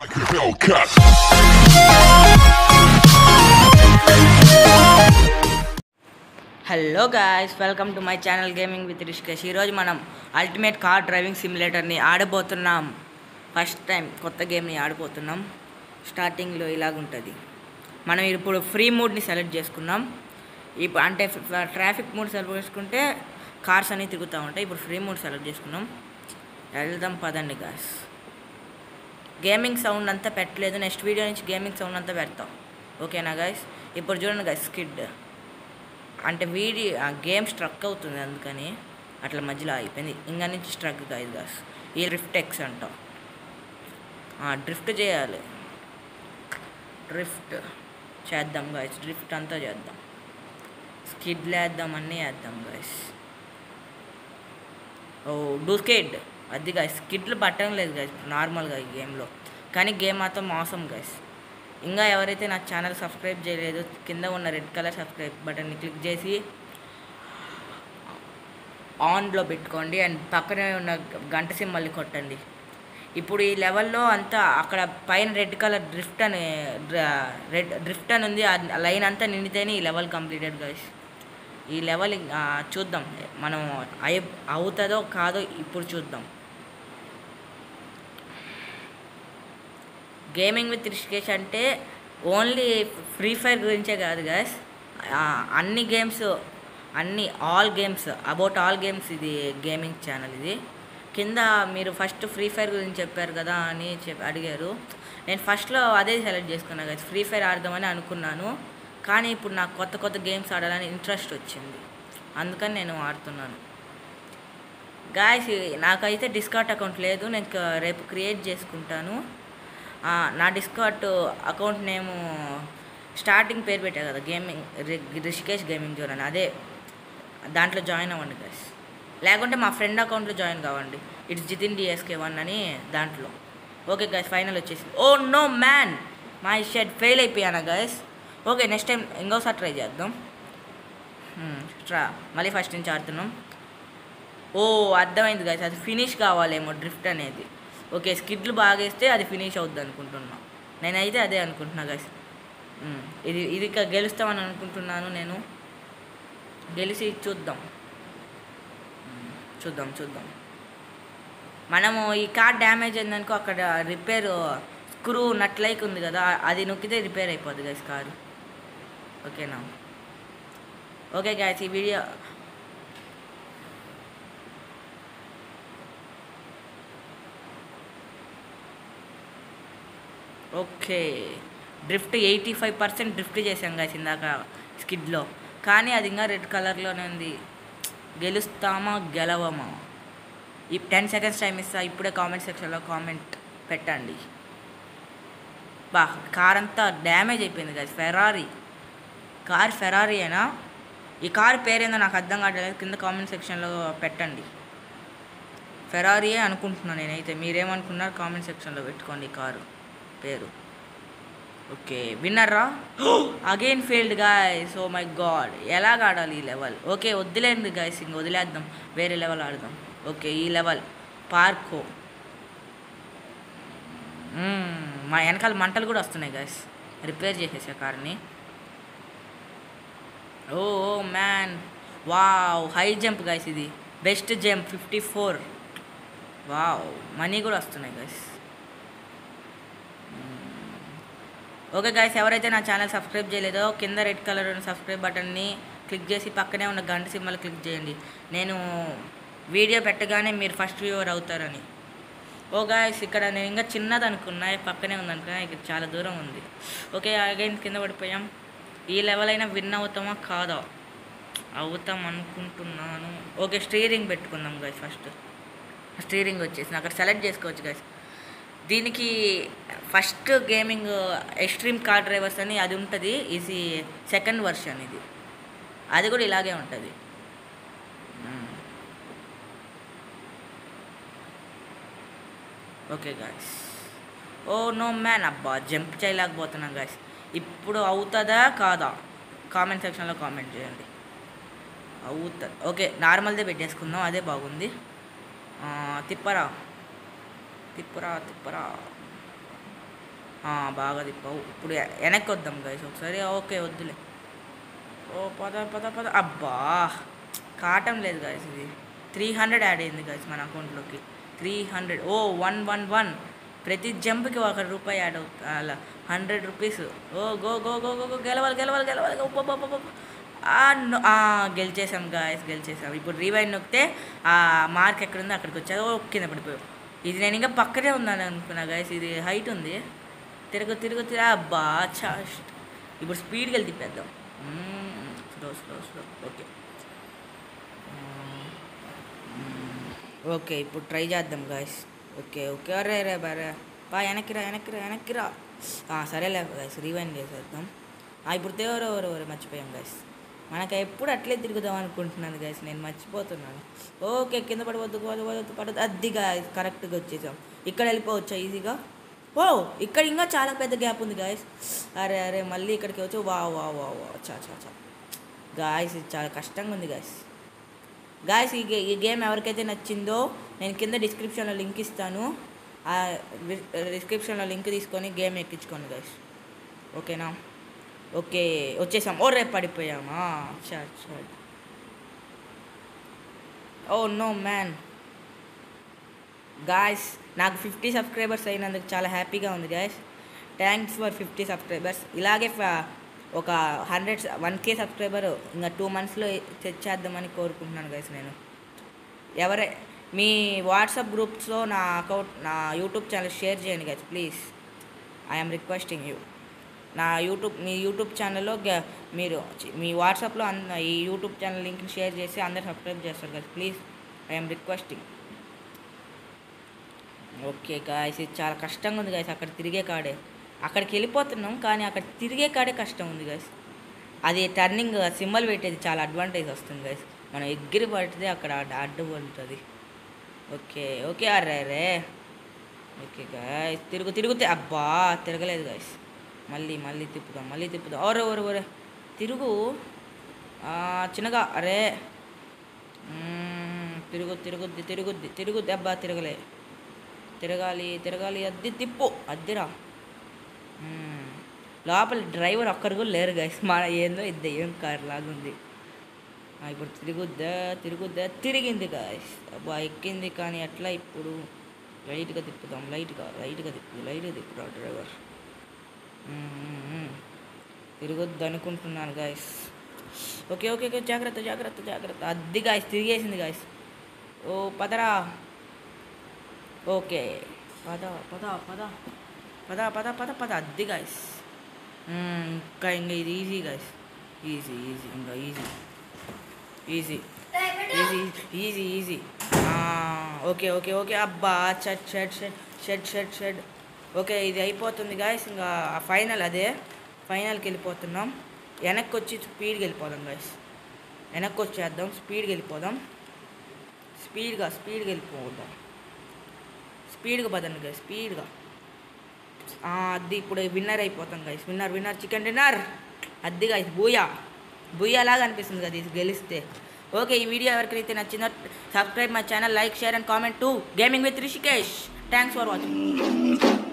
Hellcat. Hello guys welcome to my channel gaming with Rishikesh ఈరోజు మనం ultimate car driving సిమ్యులేటర్ని ఆడబోతున్నాం ఫస్ట్ టైం కొత్త గేమ్ని ఆడబోతున్నాం స్టార్టింగ్లో ఇలాగుంటుంది మనం ఇప్పుడు ఫ్రీ మూడ్ని సెలెక్ట్ చేసుకున్నాం ఇప్పుడు అంటే ట్రాఫిక్ మూడ్ సెలెక్ట్ చేసుకుంటే కార్స్ అన్నీ తిరుగుతూ ఉంటాయి ఇప్పుడు ఫ్రీ మూడ్ సెలెక్ట్ చేసుకున్నాం వెళ్దాం పదండి గాయస్ గేమింగ్ సౌండ్ అంతా పెట్టలేదు నెక్స్ట్ వీడియో నుంచి గేమింగ్ సౌండ్ అంతా పెడతాం ఓకేనా గాయస్ ఇప్పుడు చూడండి గాయస్ స్కిడ్ అంటే వీడి ఆ గేమ్ స్ట్రక్ అవుతుంది అందుకని అట్లా మధ్యలో అయిపోయింది ఇంకా నుంచి స్ట్రక్ కాదు గాస్ ఈ డ్రిఫ్ట్ ఎక్స్ అంటాం డ్రిఫ్ట్ చేయాలి డ్రిఫ్ట్ చేద్దాం గాయస్ డ్రిఫ్ట్ అంతా చేద్దాం స్కిడ్లు వేద్దాం అన్నీ వేద్దాం గాయస్ ఓ డూస్కేడ్ అది గాయస్ స్కిడ్లు పట్టడం లేదు గాయస్ నార్మల్గా ఈ గేమ్లో కానీ గేమ్ మాత్రం మోసం గాయస్ ఇంకా ఎవరైతే నా ఛానల్ సబ్స్క్రైబ్ చేయలేదు కింద ఉన్న రెడ్ కలర్ సబ్స్క్రైబ్ బటన్ని క్లిక్ చేసి ఆన్లో పెట్టుకోండి అండ్ పక్కనే ఉన్న గంట సింబల్ని కొట్టండి ఇప్పుడు ఈ లెవెల్లో అంతా అక్కడ పైన రెడ్ కలర్ డ్రిఫ్ట్ అని రెడ్ డ్రిఫ్ట్ అని ఉంది ఆ లైన్ అంతా నిండితేనే ఈ లెవెల్ కంప్లీటెడ్ గైస్ ఈ లెవెల్ ఆ, చూద్దాం మనం అయి అవుతుందో కాదో ఇప్పుడు చూద్దాం గేమింగ్ విత్ రిషికేష్ అంటే ఓన్లీ ఫ్రీ ఫైర్ గురించే కాదు గాయస్ అన్ని గేమ్స్ అన్ని all games about all games ఇది గేమింగ్ ఛానల్ ఇది కింద మీరు ఫస్ట్ ఫ్రీ ఫైర్ గురించి చెప్పారు కదా అని చెప్పి అడిగారు నేను ఫస్ట్లో అదే సెలెక్ట్ చేసుకున్నా కదా ఫ్రీ ఫైర్ ఆడదామని అనుకున్నాను కానీ ఇప్పుడు నాకు కొత్త కొత్త గేమ్స్ ఆడాలని ఇంట్రెస్ట్ వచ్చింది అందుకని నేను ఆడుతున్నాను గాయస్ నాకైతే డిస్కౌంట్ అకౌంట్ లేదు నేను క- రేపు క్రియేట్ చేసుకుంటాను ఆ, నా డిస్కౌంట్ అకౌంట్ నేము స్టార్టింగ్ పేరు పెట్టా కదా గేమింగ్ రి- రిషికేష్ గేమింగ్ జోన్ అని అదే దాంట్లో జాయిన్ అవ్వండి గైస్ లేకుంటే మా ఫ్రెండ్ అకౌంట్లో జాయిన్ కావండి ఇట్స్ జితిన్ డిఎస్కే వన్ అని దాంట్లో ఓకే గైస్ ఫైనల్ వచ్చేసి oh no man my shed fail అయిపోయానా గైస్ ఓకే నెక్స్ట్ టైం ఇంకోసారి ట్రై చేద్దాం ట్రా మళ్ళీ ఫస్ట్ నుంచి ఆడుతున్నాం ఓ అర్థమైంది గాయస్ అది ఫినిష్ కావాలేమో డ్రిఫ్ట్ అనేది ఓకే స్కిడ్లు బాగా వేస్తే అది ఫినిష్ అవుద్ది అనుకుంటున్నా నేనైతే అదే అనుకుంటున్నా గాయస్ ఇది ఇది ఇక గెలుస్తామని అనుకుంటున్నాను నేను గెలిచి చూద్దాం మ్మ్. చూద్దాం చూద్దాం మనము ఈ కార్ డ్యామేజ్ అయిందనుకో అక్కడ రిపేర్ స్క్రూ నట్ లైక్ ఉంది కదా అది నొక్కితే రిపేర్ అయిపోద్ది గైస్ కారు ఓకేనా ఓకే గాయస్ ఈ video okay drift eighty five percent drift చేసాం గాయస్ ఇందాక స్కిడ్లో కానీ అది ఇంకా రెడ్ కలర్లోనే ఉంది గెలుస్తామా గెలవమా ఈ టెన్ సెకండ్స్ టైం ఇస్తా ఇప్పుడే కామెంట్ సెక్షన్లో కామెంట్ పెట్టండి బా కార్ అంతా డ్యామేజ్ అయిపోయింది గాయస్ ఫెరారీ కార్ ఫెరారీ అయినా ఈ కార్ పేరేందో నాకు అర్థం కావట్లేదు కింద కామెంట్ సెక్షన్లో పెట్టండి ఫెరారీయే అనుకుంటున్నాను నేనైతే మీరేమనుకున్నారు కామెంట్ సెక్షన్లో పెట్టుకోండి ఈ కారు పేరు ఓకే విన్నర్రా again failed guys oh my god ఎలాగ ఆడాలి ఈ లెవెల్ ఓకే వదిలేండి గాయస్ ఇంక వదిలేద్దాం వేరే లెవెల్ ఆడదాం ఓకే ఈ లెవెల్ పార్కో మ్మ్, మా వెనకాల మంటలు కూడా వస్తున్నాయి గాయస్ రిపేర్ చేసేసా కార్ని oh oh man wow high jump guys ఇది best jump fifty four wow money కూడా వస్తున్నాయి గాయస్ ఓకే గాయస్ ఎవరైతే నా ఛానల్ సబ్స్క్రైబ్ చేయలేదో కింద రెడ్ కలర్ ఉన్న సబ్స్క్రైబ్ బటన్ని క్లిక్ చేసి పక్కనే ఉన్న గంట సింబల్ క్లిక్ చేయండి నేను వీడియో పెట్టగానే మీరు ఫస్ట్ వ్యూవర్ అవుతారని ఓ గాయస్ ఇక్కడ నేను ఇంకా చిన్నది అనుకున్నా పక్కనే ఉంది అనుకున్నా ఇక్కడ చాలా దూరం ఉంది ఓకే అగైన్ కింద పడిపోయాం ఈ లెవెల్ అయినా విన్ అవుతామా కాదా అవుతాం అనుకుంటున్నాను ఓకే స్టీరింగ్ పెట్టుకుందాం గాయస్ ఫస్ట్ స్టీరింగ్ వచ్చేసి అక్కడ సెలెక్ట్ చేసుకోవచ్చు గాయస్ దీనికి first gaming extreme car drivers అని అది ఉంటుంది ఇది సెకండ్ వర్షన్ ఇది అది కూడా ఇలాగే ఉంటుంది okay guys oh no man అబ్బా జంప్ చేయలేకపోతున్నాం గాయస్ ఇప్పుడు అవుతుందా కాదా కామెంట్ సెక్షన్లో కామెంట్ చేయండి అవుతుంది ఓకే నార్మల్దే పెట్టేసుకుందాం అదే బాగుంది ఆ, తిప్పరా తిప్పరా తిప్పరా ఆ, బాగా తిప్పావు ఇప్పుడు వె- వెనక్కి వద్దాం గైస్ ఒకసారి ఓకే వద్దులే ఓ పద పద పద అబ్బా కాటం లేదు గైస్ ఇది త్రీ హండ్రెడ్ యాడ్ అయింది గైస్ మన అకౌంట్లోకి three hundred oh one one one ప్రతి జంప్కి ఒక రూపాయి యాడ్ అవుతుంది అలా hundred rupees oh go go go go go గెలవాలి గెలవాలి గెలవాలి ఉబ్బబ్బబ్బబ్బ. ఆ, నో- ఆ, గెలిచేసాం గాయస్ గెలిచేసాం ఇప్పుడు రీవైండ్ నొక్కితే ఆ మార్క్ ఎక్కడుందో అక్కడికి వచ్చారు ఓ కింద పడిపోయావు ఇది నేను ఇంకా పక్కనే ఉన్నాను అనుకున్నా గాయస్ ఇది హైట్ ఉంది తిరుగు తిరుగు తిరుగు అబ్బా చా ఇప్పుడు స్పీడ్కి వెళ్ళి తిప్పేద్దాం slow slow slow okay okay ఇప్పుడు ట్రై చేద్దాం గాయస్ ఓకే ఓకే అరే రే బరే బా వెనక్కిరా వెనక్కిరా వెనక్కిరా ఆ, సరేలే గాయస్ రీవైండ్ చేసేద్దాం ఆ, ఇప్పుడు తేవరో ఎవరో ఎవరో మర్చిపోయాం గాయస్ మనకి ఎప్పుడు అట్లే తిరుగుదాం అనుకుంటున్నాను గాయస్ నేను మర్చిపోతున్నాను ఓకే కింద పడవద్దు పడవద్దు పడవద్దు అది గాయస్ కరెక్ట్గా వచ్చేసాం ఇక్కడ వెళ్ళిపోవచ్చా ఈజీగా ఓ ఇక్కడ ఇంకా చాలా పెద్ద గ్యాప్ ఉంది గాయస్ అరే అరే మళ్ళీ ఇక్కడికి వచ్చి వా వా వా వా చా చా చా గాయస్ ఇది చాలా కష్టంగా ఉంది గాయస్ గాయస్ ఈ గే ఈ గేమ్ ఎవరికైతే నచ్చిందో నేను కింద డిస్క్రిప్షన్లో లింక్ ఇస్తాను ఆ డిస్క్రిప్షన్లో లింక్ తీసుకొని గేమ్ ఎక్కించుకోండి గాయస్ ఓకేనా ఓకే వచ్చేసాం ఓ రేపు పడిపోయామా చా చా ఓ నో మ్యాన్ గాయస్ నాకు ఫిఫ్టీ సబ్స్క్రైబర్స్ అయినందుకు చాలా హ్యాపీగా ఉంది guys thanks for fifty subscribers ఇలాగే ఫ- ఒక హండ్రెడ్ వన్ కే సబ్స్క్రైబర్ ఇంకా టూ మంత్స్లో తెచ్చేద్దామని కోరుకుంటున్నాను గైస్ నేను ఎవరై మీ వాట్సాప్ గ్రూప్స్లో నా అకౌంట్ నా యూట్యూబ్ ఛానల్ షేర్ చేయండి guys please I'm requesting you నా యూట్యూబ్ మీ యూట్యూబ్ ఛానల్లో గ- మీరు చి- మీ వాట్సాప్లో అన్న ఈ యూట్యూబ్ ఛానల్ లింక్ని షేర్ చేసి అందరు సబ్స్క్రైబ్ చేస్తారు కదా please I'm requesting okay guys ఇది చాలా కష్టంగా ఉంది గాయస్ అక్కడ తిరిగే కాడే అక్కడికి వెళ్ళిపోతున్నాం కానీ అక్కడ తిరిగే కాడే కష్టం ఉంది గాయస్ అది టర్నింగ్ సింబల్ పెట్టేది చాలా అడ్వాంటేజ్ వస్తుంది గాయస్ మనం ఎగిరి పడితే అక్కడ అడ్డ- అడ్డు ఉంటుంది ఓకే ఓకే అరే రే ఓకే గాయస్ తిరుగు తిరుగుతే అబ్బా తిరగలేదు గాయస్ మళ్ళీ మళ్ళీ తిప్పుదాం మళ్ళీ తిప్పుదాం ఓరే ఓరే ఓరే తిరుగు ఆ, చిన్నగా అరే మ్మ్, తిరుగు తిరుగుద్ది తిరుగుద్ది తిరుగుద్ది అబ్బా తిరగలే తిరగాలి తిరగాలి అద్ది తిప్పు అద్దిరా మ్మ్. లోపల డ్రైవర్ ఒక్కరు కూడా లేరు గైస్ మన ఏందో ఇది ఏం కార్ లాగా ఉంది ఆ, ఇప్పుడు తిరుగుద్దా తిరుగుద్దా తిరిగింది గాయస్ అబ్బా ఎక్కింది కానీ ఎట్లా ఇప్పుడు లైట్గా తిప్పుదాం లైట్గా లైట్గా తిప్పు లైట్గా తిప్పురా డ్రైవర్ తిరగొద్దు అనుకుంటున్నాను గాయస్ ఓకే ఓకే ఓకే జాగ్రత్త జాగ్రత్త జాగ్రత్త అద్ది గాయస్ తిరిగేసింది గాయస్ ఓ పదరా ఓకే పద పద పద పద పద పద పద అద్ది గాయస్ ఇంకా ఇంకా ఇది ఈజీ గాయస్ ఈజీ ఈజీ ఇంకా easy easy easy easy easy okay okay okay అబ్బా shut shut shut shut shut shut okay ఇది అయిపోతుంది గాయస్ ఇంకా ఫైనల్ అదే ఫైనల్కి వెళ్ళిపోతున్నాం వెనక్కి వచ్చి స్పీడ్కి వెళ్ళిపోదాం గాయస్ వెనక్కి వచ్చేద్దాం స్పీడ్కి వెళ్ళిపోదాం స్పీడ్గా స్పీడ్గా వెళ్ళిపోదాం స్పీడ్గా పదండి గాయస్ స్పీడ్గా అది ఇప్పుడు విన్నర్ అయిపోతాం guys winner winner chicken dinner అది గైస్ బూయా బూయా లాగా అనిపిస్తుంది కదా ఇది గెలిస్తే ఓకే ఈ వీడియో ఎవరికైతే నచ్చిందో subscribe my channel like share and comment to gaming with Rishikesh thanks for watching